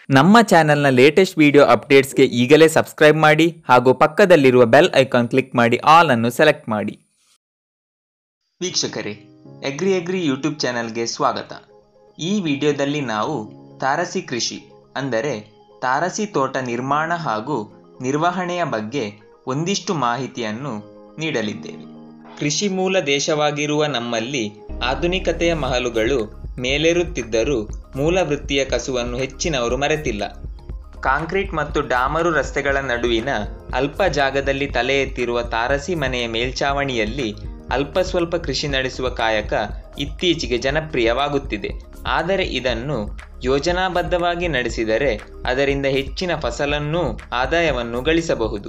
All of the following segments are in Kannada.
ನಮ್ಮ ಚಾನೆಲ್ನ ಲೇಟೆಸ್ಟ್ ವಿಡಿಯೋ ಅಪ್ಡೇಟ್ಸ್ಗೆ ಈಗಲೇ ಸಬ್ಸ್ಕ್ರೈಬ್ ಮಾಡಿ ಹಾಗೂ ಪಕ್ಕದಲ್ಲಿರುವ ಬೆಲ್ ಐಕಾನ್ ಕ್ಲಿಕ್ ಮಾಡಿ ಆಲ್ ಅನ್ನು ಸೆಲೆಕ್ಟ್ ಮಾಡಿ ವೀಕ್ಷಕರೇ ಎಗ್ರಿ ಎಗ್ರಿ ಯೂಟ್ಯೂಬ್ ಚಾನೆಲ್ಗೆ ಸ್ವಾಗತ ಈ ವಿಡಿಯೋದಲ್ಲಿ ನಾವು ತಾರಸಿ ಕೃಷಿ ಅಂದರೆ ತಾರಸಿ ತೋಟ ನಿರ್ಮಾಣ ಹಾಗೂ ನಿರ್ವಹಣೆಯ ಬಗ್ಗೆ ಒಂದಿಷ್ಟು ಮಾಹಿತಿಯನ್ನು ನೀಡಲಿದ್ದೇವೆ ಕೃಷಿ ಮೂಲ ದೇಶವಾಗಿರುವ ನಮ್ಮಲ್ಲಿ ಆಧುನಿಕತೆಯ ಮಹಲುಗಳು ಮೇಲೇರುತ್ತಿದ್ದರೂ ಮೂಲ ವೃತ್ತಿಯ ಕಸುವನ್ನು ಹೆಚ್ಚಿನವರು ಮರೆತಿಲ್ಲ ಕಾಂಕ್ರೀಟ್ ಮತ್ತು ಡಾಮರು ರಸ್ತೆಗಳ ನಡುವಿನ ಅಲ್ಪ ಜಾಗದಲ್ಲಿ ತಲೆ ಎತ್ತಿರುವ ತಾರಸಿ ಮನೆಯ ಮೇಲ್ಛಾವಣಿಯಲ್ಲಿ ಅಲ್ಪ ಸ್ವಲ್ಪ ಕೃಷಿ ನಡೆಸುವ ಕಾಯಕ ಇತ್ತೀಚೆಗೆ ಜನಪ್ರಿಯವಾಗುತ್ತಿದೆ ಆದರೆ ಇದನ್ನು ಯೋಜನಾಬದ್ಧವಾಗಿ ನಡೆಸಿದರೆ ಅದರಿಂದ ಹೆಚ್ಚಿನ ಫಸಲನ್ನೂ ಆದಾಯವನ್ನು ಗಳಿಸಬಹುದು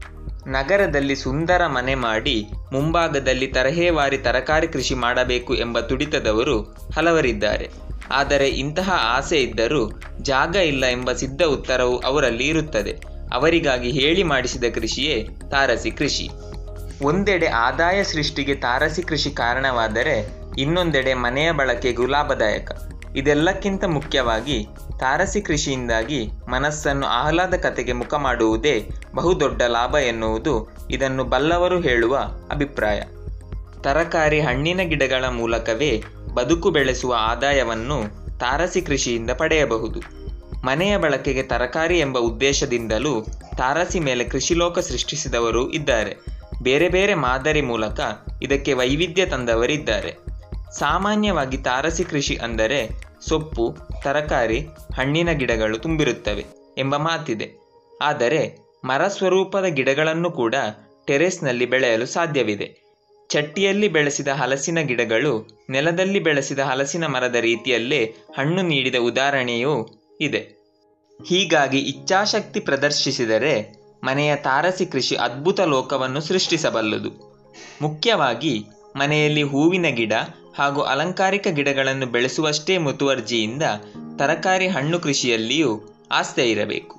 ನಗರದಲ್ಲಿ ಸುಂದರ ಮನೆ ಮಾಡಿ ಮುಂಭಾಗದಲ್ಲಿ ತರಹೇವಾರಿ ತರಕಾರಿ ಕೃಷಿ ಮಾಡಬೇಕು ಎಂಬ ತುಡಿತದವರು ಹಲವರಿದ್ದಾರೆ ಆದರೆ ಇಂತಹ ಆಸೆ ಇದ್ದರೂ ಜಾಗ ಇಲ್ಲ ಎಂಬ ಸಿದ್ಧ ಉತ್ತರವು ಅವರಲ್ಲಿ ಇರುತ್ತದೆ ಅವರಿಗಾಗಿ ಹೇಳಿ ಮಾಡಿಸಿದ ಕೃಷಿಯೇ ತಾರಸಿ ಕೃಷಿ ಒಂದೆಡೆ ಆದಾಯ ಸೃಷ್ಟಿಗೆ ತಾರಸಿ ಕೃಷಿ ಕಾರಣವಾದರೆ ಇನ್ನೊಂದೆಡೆ ಮನೆಯ ಬಳಕೆಗೂ ಲಾಭದಾಯಕ ಇದೆಲ್ಲಕ್ಕಿಂತ ಮುಖ್ಯವಾಗಿ ತಾರಸಿ ಕೃಷಿಯಿಂದಾಗಿ ಮನಸ್ಸನ್ನು ಆಹ್ಲಾದಕತೆಗೆ ಮುಖ ಮಾಡುವುದೇ ಬಹುದೊಡ್ಡ ಲಾಭ ಎನ್ನುವುದು ಇದನ್ನು ಬಲ್ಲವರು ಹೇಳುವ ಅಭಿಪ್ರಾಯ ತರಕಾರಿ ಹಣ್ಣಿನ ಗಿಡಗಳ ಮೂಲಕವೇ ಬದುಕು ಬೆಳೆಸುವ ಆದಾಯವನ್ನು ತಾರಸಿ ಕೃಷಿಯಿಂದ ಪಡೆಯಬಹುದು ಮನೆಯ ಬಳಕೆಗೆ ತರಕಾರಿ ಎಂಬ ಉದ್ದೇಶದಿಂದಲೂ ತಾರಸಿ ಮೇಲೆ ಕೃಷಿಲೋಕ ಸೃಷ್ಟಿಸಿದವರು ಇದ್ದಾರೆ ಬೇರೆ ಬೇರೆ ಮಾದರಿ ಮೂಲಕ ಇದಕ್ಕೆ ವೈವಿಧ್ಯ ತಂದವರಿದ್ದಾರೆ ಸಾಮಾನ್ಯವಾಗಿ ತಾರಸಿ ಕೃಷಿ ಅಂದರೆ ಸೊಪ್ಪು ತರಕಾರಿ ಹಣ್ಣಿನ ಗಿಡಗಳು ತುಂಬಿರುತ್ತವೆ ಎಂಬ ಮಾತಿದೆ ಆದರೆ ಮರ ಸ್ವರೂಪದ ಗಿಡಗಳನ್ನು ಕೂಡ ಟೆರೆಸ್ನಲ್ಲಿ ಬೆಳೆಯಲು ಸಾಧ್ಯವಿದೆ ಚಟ್ಟಿಯಲ್ಲಿ ಬೆಳೆಸಿದ ಹಲಸಿನ ಗಿಡಗಳು ನೆಲದಲ್ಲಿ ಬೆಳೆಸಿದ ಹಲಸಿನ ಮರದ ರೀತಿಯಲ್ಲೇ ಹಣ್ಣು ನೀಡಿದ ಉದಾಹರಣೆಯೂ ಇದೆ ಹೀಗಾಗಿ ಇಚ್ಛಾಶಕ್ತಿ ಪ್ರದರ್ಶಿಸಿದರೆ ಮನೆಯ ತಾರಸಿ ಕೃಷಿ ಅದ್ಭುತ ಲೋಕವನ್ನು ಸೃಷ್ಟಿಸಬಲ್ಲದು ಮುಖ್ಯವಾಗಿ ಮನೆಯಲ್ಲಿ ಹೂವಿನ ಗಿಡ ಹಾಗೂ ಅಲಂಕಾರಿಕ ಗಿಡಗಳನ್ನು ಬೆಳೆಸುವಷ್ಟೇ ಮುತುವರ್ಜಿಯಿಂದ ತರಕಾರಿ ಹಣ್ಣು ಕೃಷಿಯಲ್ಲಿಯೂ ಆಸ್ಥೆ ಇರಬೇಕು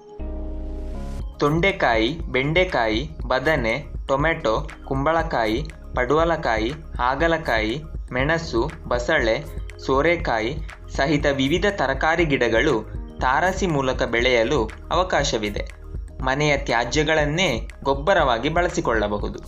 ತೊಂಡೆಕಾಯಿ ಬೆಂಡೆಕಾಯಿ ಬದನೆ ಟೊಮೆಟೊ ಕುಂಬಳಕಾಯಿ ಪಡುವಲಕಾಯಿ ಹಾಗಲಕಾಯಿ ಮೆಣಸು ಬಸಳೆ ಸೋರೆಕಾಯಿ ಸಹಿತ ವಿವಿಧ ತರಕಾರಿ ಗಿಡಗಳು ತಾರಸಿ ಮೂಲಕ ಬೆಳೆಯಲು ಅವಕಾಶವಿದೆ ಮನೆಯ ತ್ಯಾಜ್ಯಗಳನ್ನೇ ಗೊಬ್ಬರವಾಗಿ ಬಳಸಿಕೊಳ್ಳಬಹುದು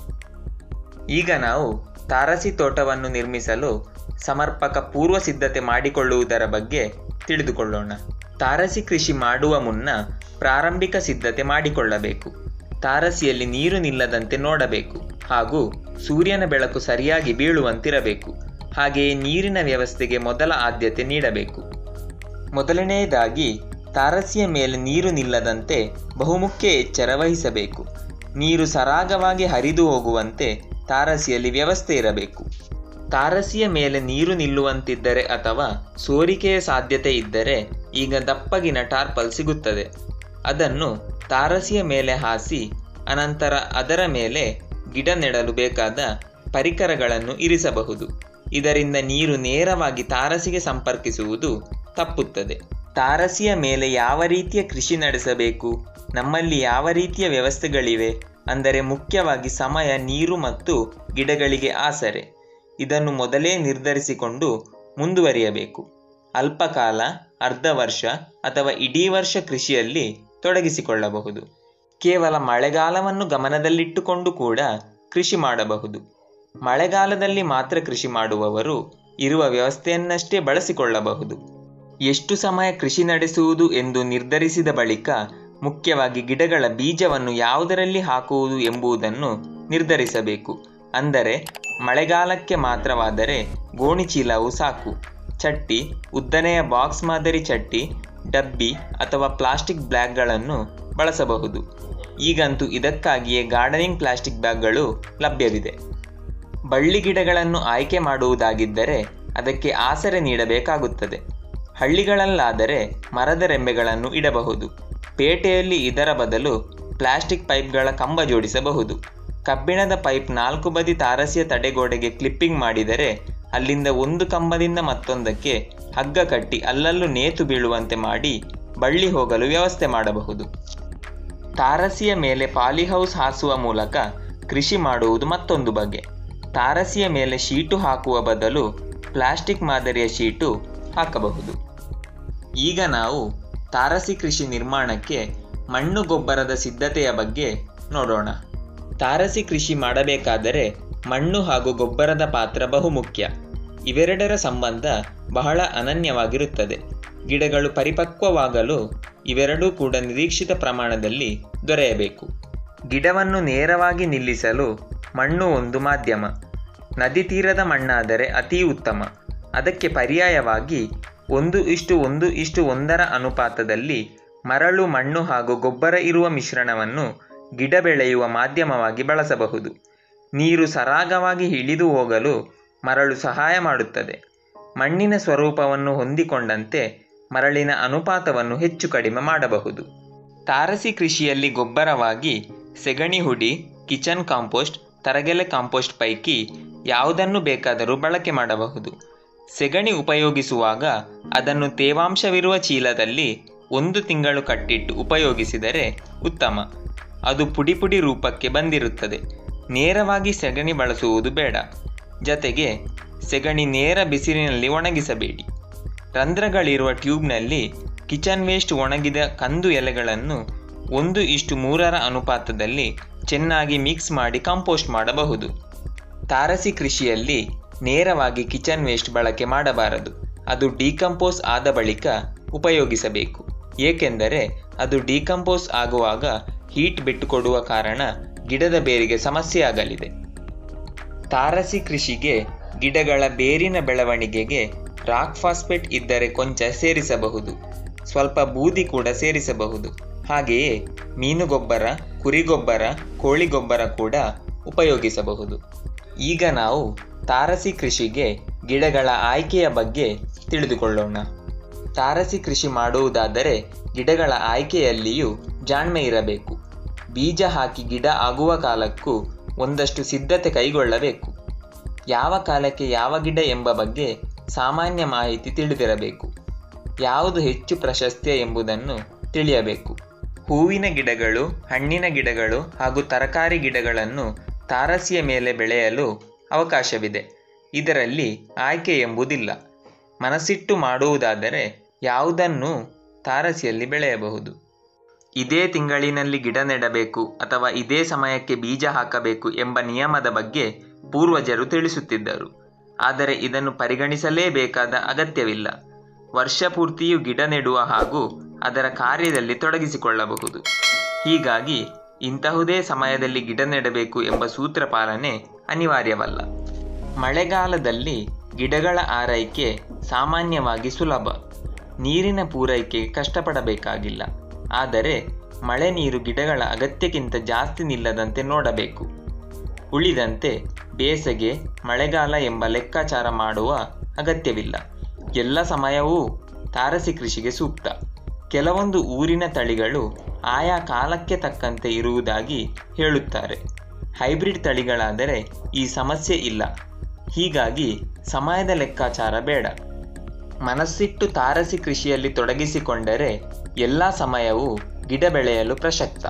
ಈಗ ನಾವು ತಾರಸಿ ತೋಟವನ್ನು ನಿರ್ಮಿಸಲು ಸಮರ್ಪಕ ಪೂರ್ವ ಸಿದ್ಧತೆ ಮಾಡಿಕೊಳ್ಳುವುದರ ಬಗ್ಗೆ ತಿಳಿದುಕೊಳ್ಳೋಣ ತಾರಸಿ ಕೃಷಿ ಮಾಡುವ ಮುನ್ನ ಪ್ರಾರಂಭಿಕ ಸಿದ್ಧತೆ ಮಾಡಿಕೊಳ್ಳಬೇಕು ತಾರಸಿಯಲ್ಲಿ ನೀರು ನಿಲ್ಲದಂತೆ ನೋಡಬೇಕು ಹಾಗೂ ಸೂರ್ಯನ ಬೆಳಕು ಸರಿಯಾಗಿ ಬೀಳುವಂತಿರಬೇಕು ಹಾಗೆಯೇ ನೀರಿನ ವ್ಯವಸ್ಥೆಗೆ ಮೊದಲ ಆದ್ಯತೆ ನೀಡಬೇಕು ಮೊದಲನೆಯದಾಗಿ ತಾರಸಿಯ ಮೇಲೆ ನೀರು ನಿಲ್ಲದಂತೆ ಬಹುಮುಖ್ಯ ಎಚ್ಚರ ವಹಿಸಬೇಕು ನೀರು ಸರಾಗವಾಗಿ ಹರಿದು ಹೋಗುವಂತೆ ತಾರಸಿಯಲ್ಲಿ ವ್ಯವಸ್ಥೆ ಇರಬೇಕು ತಾರಸಿಯ ಮೇಲೆ ನೀರು ನಿಲ್ಲುವಂತಿದ್ದರೆ ಅಥವಾ ಸೋರಿಕೆಯ ಸಾಧ್ಯತೆ ಇದ್ದರೆ ಈಗ ದಪ್ಪಗಿನ ಟಾರ್ಪಲ್ ಸಿಗುತ್ತದೆ ಅದನ್ನು ತಾರಸಿಯ ಮೇಲೆ ಹಾಸಿ ಅನಂತರ ಅದರ ಮೇಲೆ ಗಿಡ ನೆಡಲು ಬೇಕಾದ ಪರಿಕರಗಳನ್ನು ಇರಿಸಬಹುದು ಇದರಿಂದ ನೀರು ನೇರವಾಗಿ ತಾರಸಿಗೆ ಸಂಪರ್ಕಿಸುವುದು ತಪ್ಪುತ್ತದೆ ತಾರಸಿಯ ಮೇಲೆ ಯಾವ ರೀತಿಯ ಕೃಷಿ ನಡೆಸಬೇಕು ನಮ್ಮಲ್ಲಿ ಯಾವ ರೀತಿಯ ವ್ಯವಸ್ಥೆಗಳಿವೆ ಅಂದರೆ ಮುಖ್ಯವಾಗಿ ಸಮಯ ನೀರು ಮತ್ತು ಗಿಡಗಳಿಗೆ ಆಸರೆ ಇದನ್ನು ಮೊದಲೇ ನಿರ್ಧರಿಸಿಕೊಂಡು ಮುಂದುವರಿಯಬೇಕು ಅಲ್ಪಕಾಲ ಅರ್ಧ ವರ್ಷ ಅಥವಾ ಇಡೀ ವರ್ಷ ಕೃಷಿಯಲ್ಲಿ ತೊಡಗಿಸಿಕೊಳ್ಳಬಹುದು ಕೇವಲ ಮಳೆಗಾಲವನ್ನು ಗಮನದಲ್ಲಿಟ್ಟುಕೊಂಡು ಕೂಡ ಕೃಷಿ ಮಾಡಬಹುದು ಮಳೆಗಾಲದಲ್ಲಿ ಮಾತ್ರ ಕೃಷಿ ಮಾಡುವವರು ಇರುವ ವ್ಯವಸ್ಥೆಯನ್ನಷ್ಟೇ ಬಳಸಿಕೊಳ್ಳಬಹುದು ಎಷ್ಟು ಸಮಯ ಕೃಷಿ ನಡೆಸುವುದು ಎಂದು ನಿರ್ಧರಿಸಿದ ಬಳಿಕ ಮುಖ್ಯವಾಗಿ ಗಿಡಗಳ ಬೀಜವನ್ನು ಯಾವುದರಲ್ಲಿ ಹಾಕುವುದು ಎಂಬುದನ್ನು ನಿರ್ಧರಿಸಬೇಕು ಅಂದರೆ ಮಳೆಗಾಲಕ್ಕೆ ಮಾತ್ರವಾದರೆ ಗೋಣಿಚೀಲವು ಸಾಕು ಚಟ್ಟಿ ಉದ್ದನೆಯ ಬಾಕ್ಸ್ ಮಾದರಿ ಚಟ್ಟಿ ಡಬ್ಬಿ ಅಥವಾ ಪ್ಲಾಸ್ಟಿಕ್ ಬ್ಯಾಗ್ಗಳನ್ನು ಬಳಸಬಹುದು ಈಗಂತೂ ಇದಕ್ಕಾಗಿಯೇ ಗಾರ್ಡನಿಂಗ್ ಪ್ಲಾಸ್ಟಿಕ್ ಬ್ಯಾಗ್ಗಳು ಲಭ್ಯವಿದೆ ಬಳ್ಳಿ ಗಿಡಗಳನ್ನು ಆಯ್ಕೆ ಮಾಡುವುದಾಗಿದ್ದರೆ ಅದಕ್ಕೆ ಆಸರೆ ನೀಡಬೇಕಾಗುತ್ತದೆ ಹಳ್ಳಿಗಳಲ್ಲಾದರೆ ಮರದ ರೆಂಬೆಗಳನ್ನು ಇಡಬಹುದು ಪೇಟೆಯಲ್ಲಿ ಇದರ ಬದಲು ಪ್ಲಾಸ್ಟಿಕ್ ಪೈಪ್ಗಳ ಕಂಬ ಜೋಡಿಸಬಹುದು ಕಬ್ಬಿಣದ ಪೈಪ್ ನಾಲ್ಕು ಬದಿ ತಾರಸಿಯ ತಡೆಗೋಡೆಗೆ ಕ್ಲಿಪ್ಪಿಂಗ್ ಮಾಡಿದರೆ ಅಲ್ಲಿಂದ ಒಂದು ಕಂಬದಿಂದ ಮತ್ತೊಂದಕ್ಕೆ ಹಗ್ಗ ಕಟ್ಟಿ ಅಲ್ಲಲ್ಲೂ ನೇತು ಬೀಳುವಂತೆ ಮಾಡಿ ಬಳ್ಳಿ ಹೋಗಲು ವ್ಯವಸ್ಥೆ ಮಾಡಬಹುದು ತಾರಸಿಯ ಮೇಲೆ ಪಾಲಿಹೌಸ್ ಹಾಸುವ ಮೂಲಕ ಕೃಷಿ ಮಾಡುವುದು ಮತ್ತೊಂದು ಬಗೆ ತಾರಸಿಯ ಮೇಲೆ ಶೀಟು ಹಾಕುವ ಬದಲು ಪ್ಲಾಸ್ಟಿಕ್ ಮಾದರಿಯ ಶೀಟು ಹಾಕಬಹುದು ಈಗ ನಾವು ತಾರಸಿ ಕೃಷಿ ನಿರ್ಮಾಣಕ್ಕೆ ಮಣ್ಣು ಗೊಬ್ಬರದ ಸಿದ್ಧತೆಯ ಬಗ್ಗೆ ನೋಡೋಣ ತಾರಸಿ ಕೃಷಿ ಮಾಡಬೇಕಾದರೆ ಮಣ್ಣು ಹಾಗೂ ಗೊಬ್ಬರದ ಪಾತ್ರ ಬಹುಮುಖ್ಯ ಇವೆರಡರ ಸಂಬಂಧ ಬಹಳ ಅನನ್ಯವಾಗಿರುತ್ತದೆ ಗಿಡಗಳು ಪರಿಪಕ್ವವಾಗಲು ಇವೆರಡೂ ಕೂಡ ನಿರೀಕ್ಷಿತ ಪ್ರಮಾಣದಲ್ಲಿ ದೊರೆಯಬೇಕು ಗಿಡವನ್ನು ನೇರವಾಗಿ ನಿಲ್ಲಿಸಲು ಮಣ್ಣು ಒಂದು ಮಾಧ್ಯಮ ನದಿ ತೀರದ ಮಣ್ಣಾದರೆ ಅತಿ ಉತ್ತಮ ಅದಕ್ಕೆ ಪರ್ಯಾಯವಾಗಿ ಒಂದು ಇಷ್ಟು ಒಂದು ಇಷ್ಟು ಒಂದರ ಅನುಪಾತದಲ್ಲಿ ಮರಳು ಮಣ್ಣು ಹಾಗೂ ಗೊಬ್ಬರ ಇರುವ ಮಿಶ್ರಣವನ್ನು ಗಿಡ ಬೆಳೆಯುವ ಮಾಧ್ಯಮವಾಗಿ ಬಳಸಬಹುದು ನೀರು ಸರಾಗವಾಗಿ ಇಳಿದು ಹೋಗಲು ಮರಳು ಸಹಾಯ ಮಾಡುತ್ತದೆ ಮಣ್ಣಿನ ಸ್ವರೂಪವನ್ನು ಹೊಂದಿಕೊಂಡಂತೆ ಮರಳಿನ ಅನುಪಾತವನ್ನು ಹೆಚ್ಚು ಕಡಿಮೆ ಮಾಡಬಹುದು ತಾರಸಿ ಕೃಷಿಯಲ್ಲಿ ಗೊಬ್ಬರವಾಗಿ ಸೆಗಣಿ ಹುಡಿ ಕಿಚನ್ ಕಾಂಪೋಸ್ಟ್ ತರಗೆಲೆ ಕಾಂಪೋಸ್ಟ್ ಪೈಕಿ ಯಾವುದನ್ನು ಬೇಕಾದರೂ ಬಳಕೆ ಮಾಡಬಹುದು ಸೆಗಣಿ ಉಪಯೋಗಿಸುವಾಗ ಅದನ್ನು ತೇವಾಂಶವಿರುವ ಚೀಲದಲ್ಲಿ ಒಂದು ತಿಂಗಳು ಕಟ್ಟಿಟ್ಟು ಉಪಯೋಗಿಸಿದರೆ ಉತ್ತಮ ಅದು ಪುಡಿ ಪುಡಿ ರೂಪಕ್ಕೆ ಬಂದಿರುತ್ತದೆ ನೇರವಾಗಿ ಸೆಗಣಿ ಬಳಸುವುದು ಬೇಡ ಜತೆಗೆ ಸೆಗಣಿ ನೇರ ಬಿಸಿಲಿನಲ್ಲಿ ಒಣಗಿಸಬೇಡಿ ರಂಧ್ರಗಳಿರುವ ಟ್ಯೂಬ್ನಲ್ಲಿ ಕಿಚನ್ ವೇಸ್ಟ್ ಒಣಗಿದ ಕಂದು ಎಲೆಗಳನ್ನು ಒಂದು ಇಷ್ಟು ಮೂರರ ಅನುಪಾತದಲ್ಲಿ ಚೆನ್ನಾಗಿ ಮಿಕ್ಸ್ ಮಾಡಿ ಕಂಪೋಸ್ಟ್ ಮಾಡಬಹುದು ತಾರಸಿ ಕೃಷಿಯಲ್ಲಿ ನೇರವಾಗಿ ಕಿಚನ್ ವೇಸ್ಟ್ ಬಳಕೆ ಮಾಡಬಾರದು ಅದು ಡಿಕಂಪೋಸ್ ಆದ ಬಳಿಕ ಉಪಯೋಗಿಸಬೇಕು ಏಕೆಂದರೆ ಅದು ಡಿಕಂಪೋಸ್ ಆಗುವಾಗ ಹೀಟ್ ಬಿಟ್ಟುಕೊಡುವ ಕಾರಣ ಗಿಡದ ಬೇರಿಗೆ ಸಮಸ್ಯೆಯಾಗಲಿದೆ ತಾರಸಿ ಕೃಷಿಗೆ ಗಿಡಗಳ ಬೇರಿನ ಬೆಳವಣಿಗೆಗೆ ರಾಕ್ ಫಾಸ್ಫೇಟ್ ಇದ್ದರೆ ಕೊಂಚ ಸೇರಿಸಬಹುದು ಸ್ವಲ್ಪ ಬೂದಿ ಕೂಡ ಸೇರಿಸಬಹುದು ಹಾಗೆಯೇ ಮೀನುಗೊಬ್ಬರ ಕುರಿಗೊಬ್ಬರ ಕೋಳಿ ಗೊಬ್ಬರ ಕೂಡ ಉಪಯೋಗಿಸಬಹುದು ಈಗ ನಾವು ತಾರಸಿ ಕೃಷಿಗೆ ಗಿಡಗಳ ಆಯ್ಕೆಯ ಬಗ್ಗೆ ತಿಳಿದುಕೊಳ್ಳೋಣ ತಾರಸಿ ಕೃಷಿ ಮಾಡುವುದಾದರೆ ಗಿಡಗಳ ಆಯ್ಕೆಯಲ್ಲಿಯೂ ಜಾಣ್ಮೆ ಇರಬೇಕು ಬೀಜ ಹಾಕಿ ಗಿಡ ಆಗುವ ಕಾಲಕ್ಕೂ ಒಂದಷ್ಟು ಸಿದ್ಧತೆ ಕೈಗೊಳ್ಳಬೇಕು ಯಾವ ಕಾಲಕ್ಕೆ ಯಾವ ಗಿಡ ಎಂಬ ಬಗ್ಗೆ ಸಾಮಾನ್ಯ ಮಾಹಿತಿ ತಿಳಿದಿರಬೇಕು ಯಾವುದು ಹೆಚ್ಚು ಪ್ರಶಸ್ತ್ಯ ಎಂಬುದನ್ನು ತಿಳಿಯಬೇಕು ಹೂವಿನ ಗಿಡಗಳು ಹಣ್ಣಿನ ಗಿಡಗಳು ಹಾಗೂ ತರಕಾರಿ ಗಿಡಗಳನ್ನು ತಾರಸಿಯ ಮೇಲೆ ಬೆಳೆಯಲು ಅವಕಾಶವಿದೆ ಇದರಲ್ಲಿ ಆಯ್ಕೆ ಎಂಬುದಿಲ್ಲ ಮನಸ್ಸಿಟ್ಟು ಮಾಡುವುದಾದರೆ ಯಾವುದನ್ನು ತಾರಸಿಯಲ್ಲಿ ಬೆಳೆಯಬಹುದು ಇದೇ ತಿಂಗಳಿನಲ್ಲಿ ಗಿಡ ನೆಡಬೇಕು ಅಥವಾ ಇದೇ ಸಮಯಕ್ಕೆ ಬೀಜ ಹಾಕಬೇಕು ಎಂಬ ನಿಯಮದ ಬಗ್ಗೆ ಪೂರ್ವಜರು ತಿಳಿಸುತ್ತಿದ್ದರು ಆದರೆ ಇದನ್ನು ಪರಿಗಣಿಸಲೇಬೇಕಾದ ಅಗತ್ಯವಿಲ್ಲ ವರ್ಷ ಪೂರ್ತಿಯೂ ಗಿಡ ನೆಡುವ ಹಾಗೂ ಅದರ ಕಾರ್ಯದಲ್ಲಿ ತೊಡಗಿಸಿಕೊಳ್ಳಬಹುದು ಹೀಗಾಗಿ ಇಂತಹುದೇ ಸಮಯದಲ್ಲಿ ಗಿಡ ನೆಡಬೇಕು ಎಂಬ ಸೂತ್ರ ಪಾಲನೆ ಅನಿವಾರ್ಯವಲ್ಲ ಮಳೆಗಾಲದಲ್ಲಿ ಗಿಡಗಳ ಆರೈಕೆ ಸಾಮಾನ್ಯವಾಗಿ ಸುಲಭ ನೀರಿನ ಪೂರೈಕೆ ಕಷ್ಟಪಡಬೇಕಾಗಿಲ್ಲ ಆದರೆ ಮಳೆ ನೀರು ಗಿಡಗಳ ಅಗತ್ಯಕ್ಕಿಂತ ಜಾಸ್ತಿ ನಿಲ್ಲದಂತೆ ನೋಡಬೇಕು ಉಳಿದಂತೆ ಬೇಸಗೆ ಮಳೆಗಾಲ ಎಂಬ ಲೆಕ್ಕಾಚಾರ ಮಾಡುವ ಅಗತ್ಯವಿಲ್ಲ ಎಲ್ಲ ಸಮಯವೂ ತಾರಸಿ ಕೃಷಿಗೆ ಸೂಕ್ತ ಕೆಲವೊಂದು ಊರಿನ ತಳಿಗಳು ಆಯಾ ಕಾಲಕ್ಕೆ ತಕ್ಕಂತೆ ಇರುವುದಾಗಿ ಹೇಳುತ್ತಾರೆ ಹೈಬ್ರಿಡ್ ತಳಿಗಳಾದರೆ ಈ ಸಮಸ್ಯೆ ಇಲ್ಲ ಹೀಗಾಗಿ ಸಮಯದ ಲೆಕ್ಕಾಚಾರ ಬೇಡ ಮನಸ್ಸಿಟ್ಟು ತಾರಸಿ ಕೃಷಿಯಲ್ಲಿ ತೊಡಗಿಸಿಕೊಂಡರೆ ಎಲ್ಲ ಸಮಯವೂ ಗಿಡ ಬೆಳೆಯಲು ಪ್ರಸಕ್ತ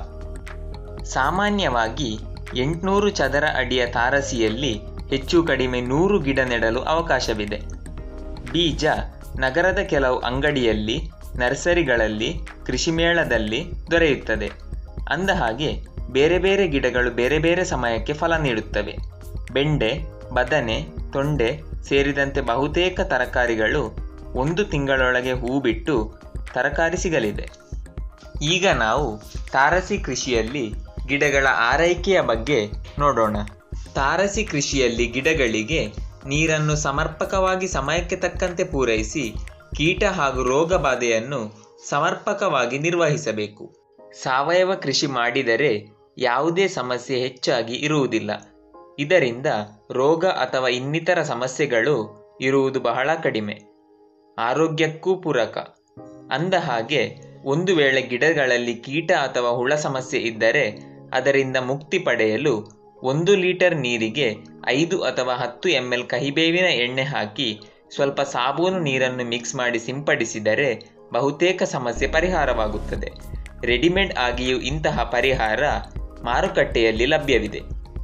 ಸಾಮಾನ್ಯವಾಗಿ ಎಂಟುನೂರು ಚದರ ಅಡಿಯ ತಾರಸಿಯಲ್ಲಿ ಹೆಚ್ಚು ಕಡಿಮೆ ನೂರು ಗಿಡ ನೆಡಲು ಅವಕಾಶವಿದೆ ಬೀಜ ನಗರದ ಕೆಲವು ಅಂಗಡಿಯಲ್ಲಿ ನರ್ಸರಿಗಳಲ್ಲಿ ಕೃಷಿಮೇಳದಲ್ಲಿ ದೊರೆಯುತ್ತದೆ ಅಂದಹಾಗೆ ಬೇರೆ ಬೇರೆ ಗಿಡಗಳು ಬೇರೆ ಬೇರೆ ಸಮಯಕ್ಕೆ ಫಲ ನೀಡುತ್ತವೆ ಬೆಂಡೆ ಬದನೆ ತೊಂಡೆ ಸೇರಿದಂತೆ ಬಹುತೇಕ ತರಕಾರಿಗಳು ಒಂದು ತಿಂಗಳೊಳಗೆ ಹೂ ಬಿಟ್ಟು ತರಕಾರಿ ಸಿಗಲಿದೆ ಈಗ ನಾವು ತಾರಸಿ ಕೃಷಿಯಲ್ಲಿ ಗಿಡಗಳ ಆರೈಕೆಯ ಬಗ್ಗೆ ನೋಡೋಣ ತಾರಸಿ ಕೃಷಿಯಲ್ಲಿ ಗಿಡಗಳಿಗೆ ನೀರನ್ನು ಸಮರ್ಪಕವಾಗಿ ಸಮಯಕ್ಕೆ ತಕ್ಕಂತೆ ಪೂರೈಸಿ ಕೀಟ ಹಾಗೂ ರೋಗ ಬಾಧೆಯನ್ನು ಸಮರ್ಪಕವಾಗಿ ನಿರ್ವಹಿಸಬೇಕು ಸಾವಯವ ಕೃಷಿ ಮಾಡಿದರೆ ಯಾವುದೇ ಸಮಸ್ಯೆ ಹೆಚ್ಚಾಗಿ ಇರುವುದಿಲ್ಲ ಇದರಿಂದ ರೋಗ ಅಥವಾ ಇನ್ನಿತರ ಸಮಸ್ಯೆಗಳು ಇರುವುದು ಬಹಳ ಕಡಿಮೆ ಆರೋಗ್ಯಕ್ಕೂ ಪೂರಕ ಅಂದ ಹಾಗೆ ಒಂದು ವೇಳೆ ಗಿಡಗಳಲ್ಲಿ ಕೀಟ ಅಥವಾ ಹುಳ ಸಮಸ್ಯೆ ಇದ್ದರೆ ಅದರಿಂದ ಮುಕ್ತಿ ಪಡೆಯಲು ಒಂದು ಲೀಟರ್ ನೀರಿಗೆ ಐದು ಅಥವಾ ಹತ್ತು ಎಂ ಎಲ್ ಕಹಿಬೇವಿನ ಎಣ್ಣೆ ಹಾಕಿ ಸ್ವಲ್ಪ ಸಾಬೂನು ನೀರನ್ನು ಮಿಕ್ಸ್ ಮಾಡಿ ಸಿಂಪಡಿಸಿದರೆ ಬಹುತೇಕ ಸಮಸ್ಯೆ ಪರಿಹಾರವಾಗುತ್ತದೆ ರೆಡಿಮೇಡ್ ಆಗಿಯೂ ಇಂತಹ ಪರಿಹಾರ ಮಾರುಕಟ್ಟೆಯಲ್ಲಿ ಲಭ್ಯವಿದೆ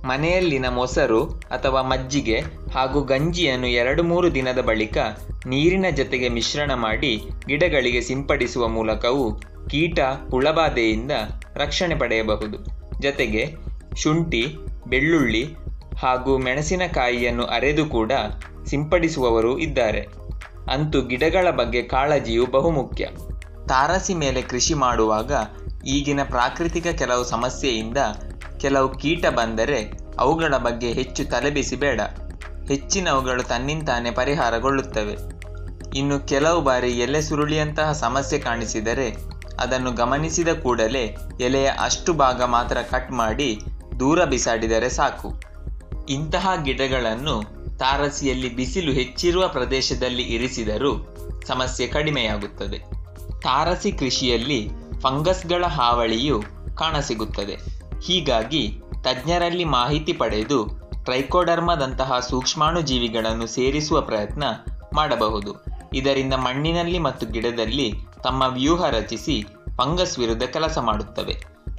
ಮನೆಯಲ್ಲಿನ ಮೊಸರು ಅಥವಾ ಮಜ್ಜಿಗೆ ಹಾಗೂ ಗಂಜಿಯನ್ನು ಎರಡು ಮೂರು ದಿನದ ಬಳಿಕ ನೀರಿನ ಜೊತೆಗೆ ಮಿಶ್ರಣ ಮಾಡಿ ಗಿಡಗಳಿಗೆ ಸಿಂಪಡಿಸುವ ಮೂಲಕವೂ ಕೀಟ ಹುಳಬಾಧೆಯಿಂದ ರಕ್ಷಣೆ ಪಡೆಯಬಹುದು ಜೊತೆಗೆ ಶುಂಠಿ ಬೆಳ್ಳುಳ್ಳಿ ಹಾಗೂ ಮೆಣಸಿನಕಾಯಿಯನ್ನು ಅರೆದು ಕೂಡ ಸಿಂಪಡಿಸುವವರು ಇದ್ದಾರೆ ಅಂತೂ ಗಿಡಗಳ ಬಗ್ಗೆ ಕಾಳಜಿಯು ಬಹುಮುಖ್ಯ ತಾರಸಿ ಮೇಲೆ ಕೃಷಿ ಮಾಡುವಾಗ ಈಗಿನ ಪ್ರಾಕೃತಿಕ ಕೆಲವು ಸಮಸ್ಯೆಯಿಂದ ಕೆಲವು ಕೀಟ ಬಂದರೆ ಅವುಗಳ ಬಗ್ಗೆ ಹೆಚ್ಚು ತಲೆಬಿಸಿ ಬೇಡ ಹೆಚ್ಚಿನವುಗಳು ತನ್ನಿಂತಾನೇ ಪರಿಹಾರಗೊಳ್ಳುತ್ತವೆ ಇನ್ನು ಕೆಲವು ಬಾರಿ ಎಲೆ ಸುರುಳಿಯಂತಹ ಸಮಸ್ಯೆ ಕಾಣಿಸಿದರೆ ಅದನ್ನು ಗಮನಿಸಿದ ಕೂಡಲೇ ಎಲೆಯ ಅಷ್ಟು ಭಾಗ ಮಾತ್ರ ಕಟ್ ಮಾಡಿ ದೂರ ಬಿಸಾಡಿದರೆ ಸಾಕು ಇಂತಹ ಗಿಡಗಳನ್ನು ತಾರಸಿಯಲ್ಲಿ ಬಿಸಿಲು ಹೆಚ್ಚಿರುವ ಪ್ರದೇಶದಲ್ಲಿ ಇರಿಸಿದರೂ ಸಮಸ್ಯೆ ಕಡಿಮೆಯಾಗುತ್ತದೆ ತಾರಸಿ ಕೃಷಿಯಲ್ಲಿ ಫಂಗಸ್ಗಳ ಹಾವಳಿಯು ಕಾಣಸಿಗುತ್ತದೆ ಹೀಗಾಗಿ ತಜ್ಞರಲ್ಲಿ ಮಾಹಿತಿ ಪಡೆದು ಟ್ರೈಕೋಡರ್ಮದಂತಹ ಸೂಕ್ಷ್ಮಾಣು ಜೀವಿಗಳನ್ನು ಸೇರಿಸುವ ಪ್ರಯತ್ನ ಮಾಡಬಹುದು ಇದರಿಂದ ಮಣ್ಣಿನಲ್ಲಿ ಮತ್ತು ಗಿಡದಲ್ಲಿ ತಮ್ಮ ವ್ಯೂಹ ರಚಿಸಿ ಫಂಗಸ್ ವಿರುದ್ಧ ಕೆಲಸ ಮಾಡುತ್ತವೆ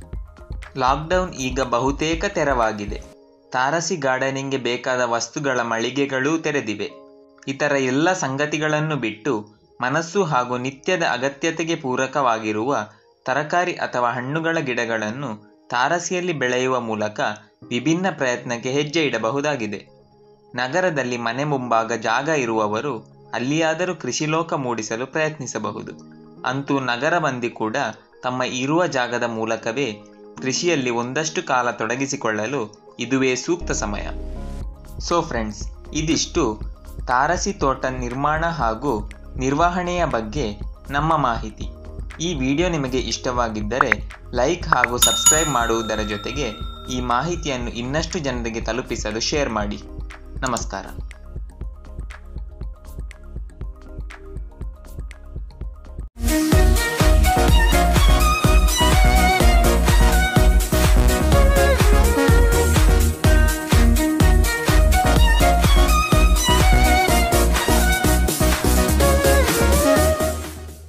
ಲಾಕ್ಡೌನ್ ಈಗ ಬಹುತೇಕ ತೆರವಾಗಿದೆ ತಾರಸಿ ಗಾರ್ಡನಿಂಗ್ಗೆ ಬೇಕಾದ ವಸ್ತುಗಳ ಮಳಿಗೆಗಳೂ ತೆರೆದಿವೆ ಇತರ ಎಲ್ಲ ಸಂಗತಿಗಳನ್ನು ಬಿಟ್ಟು ಮನಸ್ಸು ಹಾಗೂ ನಿತ್ಯದ ಅಗತ್ಯತೆಗೆ ಪೂರಕವಾಗಿರುವ ತರಕಾರಿ ಅಥವಾ ಹಣ್ಣುಗಳ ಗಿಡಗಳನ್ನು ತಾರಸಿಯಲ್ಲಿ ಬೆಳೆಯುವ ಮೂಲಕ ವಿಭಿನ್ನ ಪ್ರಯತ್ನಕ್ಕೆ ಹೆಜ್ಜೆ ಇಡಬಹುದಾಗಿದೆ ನಗರದಲ್ಲಿ ಮನೆ ಮುಂಭಾಗ ಜಾಗ ಇರುವವರು ಅಲ್ಲಿಯಾದರೂ ಕೃಷಿಲೋಕ ಮೂಡಿಸಲು ಪ್ರಯತ್ನಿಸಬಹುದು ಅಂತೂ ನಗರ ಮಂದಿ ಕೂಡ ತಮ್ಮ ಇರುವ ಜಾಗದ ಮೂಲಕವೇ ಕೃಷಿಯಲ್ಲಿ ಒಂದಷ್ಟು ಕಾಲ ತೊಡಗಿಸಿಕೊಳ್ಳಲು ಇದುವೇ ಸೂಕ್ತ ಸಮಯ ಸೊ ಫ್ರೆಂಡ್ಸ್ ಇದಿಷ್ಟು ತಾರಸಿ ತೋಟ ನಿರ್ಮಾಣ ಹಾಗೂ ನಿರ್ವಹಣೆಯ ಬಗ್ಗೆ ನಮ್ಮ ಮಾಹಿತಿ ಈ ವಿಡಿಯೋ ನಿಮಗೆ ಇಷ್ಟವಾಗಿದ್ದರೆ ಲೈಕ್ ಹಾಗೂ ಸಬ್ಸ್ಕ್ರೈಬ್ ಮಾಡುವುದರ ಜೊತೆಗೆ ಈ ಮಾಹಿತಿಯನ್ನು ಇನ್ನಷ್ಟು ಜನರಿಗೆ ತಲುಪಿಸಲು ಶೇರ್ ಮಾಡಿ ನಮಸ್ಕಾರ